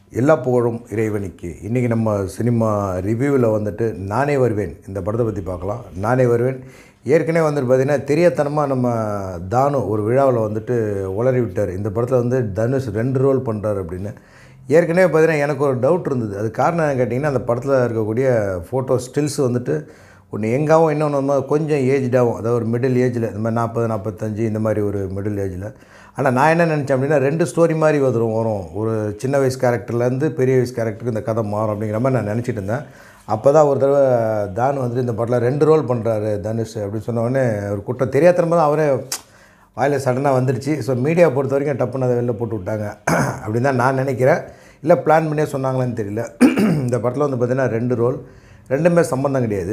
எல்லா புகழும் இறைவனுக்கு இன்றைக்கி நம்ம சினிமா ரிவ்யூவில் வந்துட்டு நானே வருவேன் இந்த படத்தை பற்றி பார்க்கலாம் நானே வருவேன் ஏற்கனவே வந்துட்டு பார்த்திங்கன்னா தெரியாதனமாக நம்ம தானு ஒரு விழாவில் வந்துட்டு உளறி விட்டார் இந்த படத்தில் வந்து தனுஷ் ரெண்டு ரோல் பண்ணுறாரு அப்படின்னு ஏற்கனவே பார்த்தீங்கன்னா எனக்கு ஒரு டவுட் இருந்தது அது காரணம் என்னன்னு கேட்டிங்கன்னா அந்த படத்தில் இருக்கக்கூடிய ஃபோட்டோ ஸ்டில்ஸ் வந்துட்டு ஒன்று எங்காவும் இன்னொன்று கொஞ்சம் ஏஜ்டாகவும் அதாவது ஒரு மிடில் ஏஜில் இந்த மாதிரி நாற்பது நாற்பத்தஞ்சு இந்த மாதிரி ஒரு மிடில் ஏஜில் ஆனால் நான் என்ன நினச்சேன் அப்படின்னா ரெண்டு ஸ்டோரி மாதிரி வரும் வரும் ஒரு சின்ன வயசு கேரக்டர்லேருந்து பெரிய வயசு கேரக்டருக்கு இந்த கதை மாறும் அப்படிங்கிற மாதிரி நான் நினச்சிட்டு இருந்தேன் அப்போ தான் ஒரு தடவை தான் வந்துட்டு இந்த படத்தில் ரெண்டு ரோல் பண்ணுறாரு தனுஷ் அப்படின்னு சொன்ன உடனே ஒரு குற்றம் தெரியாதனமா தான் அவரே வாயில் சடனாக வந்துடுச்சு ஸோ மீடியா பொறுத்த வரைக்கும் டப்புன்னு அதை வெளில போட்டு விட்டாங்க அப்படின்னு தான் நான் நினைக்கிறேன் இல்லை பிளான் பண்ணியே சொன்னாங்களான்னு தெரியல இந்த படத்தில் வந்து பார்த்திங்கன்னா ரெண்டு ரோல் ரெண்டுமே சம்மந்தம் கிடையாது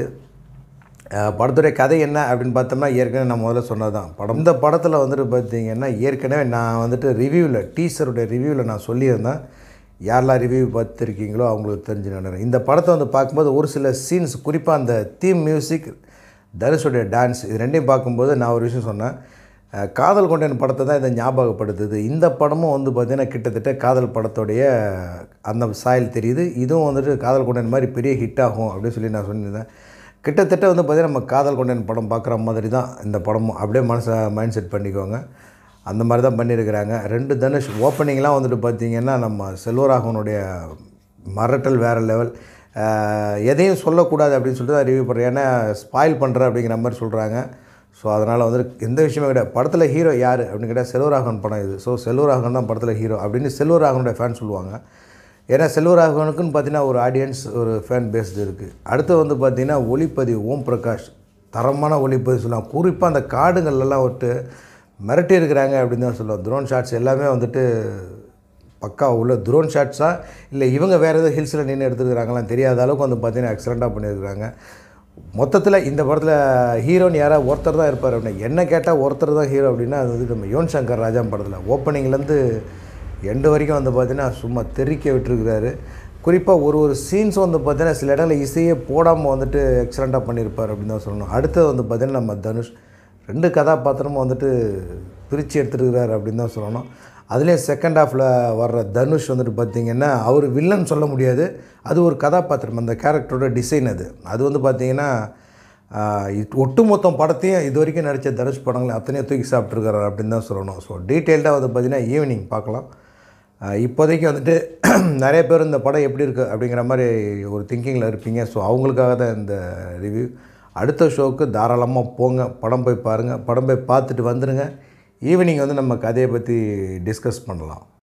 அஹ் படத்துடைய கதை என்ன அப்படின்னு பார்த்தோம்னா ஏற்கனவே நான் முதல்ல சொன்னது தான் படம் இந்த படத்தில் வந்துட்டு பார்த்தீங்கன்னா ஏற்கனவே நான் வந்துட்டு ரிவ்யூவில் டீச்சருடைய ரிவ்யூவில் நான் சொல்லியிருந்தேன் யாரெல்லாம் ரிவ்யூ பார்த்துருக்கீங்களோ அவங்களுக்கு தெரிஞ்சு நினைக்கிறேன் இந்த படத்தை வந்து பார்க்கும்போது ஒரு சில சீன்ஸ் குறிப்பாக அந்த தீம் மியூசிக் தனுஷுடைய டான்ஸ் இது ரெண்டையும் பார்க்கும்போது நான் ஒரு விஷயம் சொன்னேன் அஹ் காதல் கொண்டேன் படத்தை தான் இதை ஞாபகப்படுத்துது இந்த படமும் வந்து பார்த்திங்கன்னா கிட்டத்தட்ட காதல் படத்துடைய அந்த சாயல் தெரியுது இதுவும் வந்துட்டு காதல் கொண்டேன் மாதிரி பெரிய ஹிட் ஆகும் அப்படின்னு சொல்லி நான் சொல்லியிருந்தேன் கிட்டத்தட்ட வந்து பார்த்திங்கன்னா நம்ம காதல் கொண்டேன் படம் பார்க்குற மாதிரி தான் இந்த படமும் அப்படியே மனசை மைண்ட் செட் பண்ணிக்கோங்க அந்த மாதிரி தான் பண்ணியிருக்கிறாங்க ரெண்டு தனுஷ் ஓப்பனிங்லாம் வந்துட்டு பார்த்திங்கன்னா நம்ம செல்வராகவனுடைய மரட்டல் வேறு லெவல் எதையும் சொல்லக்கூடாது அப்படின்னு சொல்லிட்டு தான் ரிவ்யூ பண்ணுறேன் ஏன்னா ஸ்பாயில் பண்ணுற அப்படிங்கிற மாதிரி சொல்கிறாங்க ஸோ அதனால் வந்து எந்த விஷயமே கிடையாது படத்தில் ஹீரோ யார் அப்படின்னு கேட்டால் செல்வராகவன் படம் இது ஸோ செல்வராகவன் தான் படத்தில் ஹீரோ அப்படின்னு செல்வராகவனுடைய ஃபேன் சொல்லுவாங்க ஏன்னா செல்வராகவனுக்குன்னு பார்த்தீங்கன்னா ஒரு ஆடியன்ஸ் ஒரு ஃபேன் பேஸ்டு இருக்குது அடுத்து வந்து பார்த்திங்கன்னா ஒளிப்பதிவு ஓம் பிரகாஷ் தரமான ஒளிப்பதிவு சொல்லலாம் குறிப்பாக அந்த காடுகள்லாம் விட்டு மிரட்டி இருக்கிறாங்க அப்படின்னு தான் சொல்லுவோம் த்ரோன் ஷாட்ஸ் எல்லாமே வந்துட்டு பக்கா உள்ள த்ரோன் ஷாட்ஸா இல்லை இவங்க வேறு எதாவது ஹில்ஸில் நின்று எடுத்துருக்குறாங்களாம் தெரியாத அளவுக்கு வந்து பார்த்தீங்கன்னா எக்ஸலண்ட்டாக பண்ணியிருக்கிறாங்க மொத்தத்தில் இந்த படத்தில் ஹீரோன்னு யாராவது ஒருத்தர் தான் இருப்பார் அப்படின்னா என்ன கேட்டால் ஒருத்தர் தான் ஹீரோ அப்படின்னா அது வந்து நம்ம யுவன் சங்கர் ராஜா படத்தில் ஓப்பனிங்லேருந்து எண்டு வரைக்கும் வந்து பார்த்தீங்கன்னா சும்மா தெறிக்க விட்டுருக்கிறாரு குறிப்பாக ஒரு ஒரு சீன்ஸ் வந்து பார்த்தீங்கன்னா சில இடங்களில் இசையே போடாமல் வந்துட்டு எக்ஸலண்ட்டாக பண்ணியிருப்பார் அப்படின்னு தான் சொல்லணும் அடுத்தது வந்து பார்த்தீங்கன்னா நம்ம தனுஷ் ரெண்டு கதாபாத்திரமும் வந்துட்டு பிரித்து எடுத்துருக்கிறாரு அப்படின்னு தான் சொல்லணும் அதுலேயும் செகண்ட் ஹாஃபில் வர்ற தனுஷ் வந்துட்டு பார்த்திங்கன்னா அவர் வில்லன் சொல்ல முடியாது அது ஒரு கதாபாத்திரம் அந்த கேரக்டரோட டிசைன் அது அது வந்து பார்த்திங்கன்னா ஒட்டுமொத்தம் படத்தையும் இது வரைக்கும் நடித்த தனுஷ் படங்களை அத்தனையும் தூக்கி சாப்பிட்ருக்காரு அப்படின்னு தான் சொல்லணும் ஸோ டீட்டெயில்டாக வந்து பார்த்திங்கன்னா ஈவினிங் பார்க்கலாம் ஆஹ் இப்போதைக்கு வந்துட்டு நிறைய பேர் இந்த படம் எப்படி இருக்குது அப்படிங்கிற மாதிரி ஒரு திங்கிங்கில் இருப்பீங்க ஸோ அவங்களுக்காக தான் இந்த ரிவ்யூ அடுத்த ஷோவுக்கு தாராளமாக போங்க படம் போய் பாருங்கள் படம் போய் பார்த்துட்டு வந்துடுங்க ஈவினிங் வந்து நம்ம கதையை பற்றி டிஸ்கஸ் பண்ணலாம்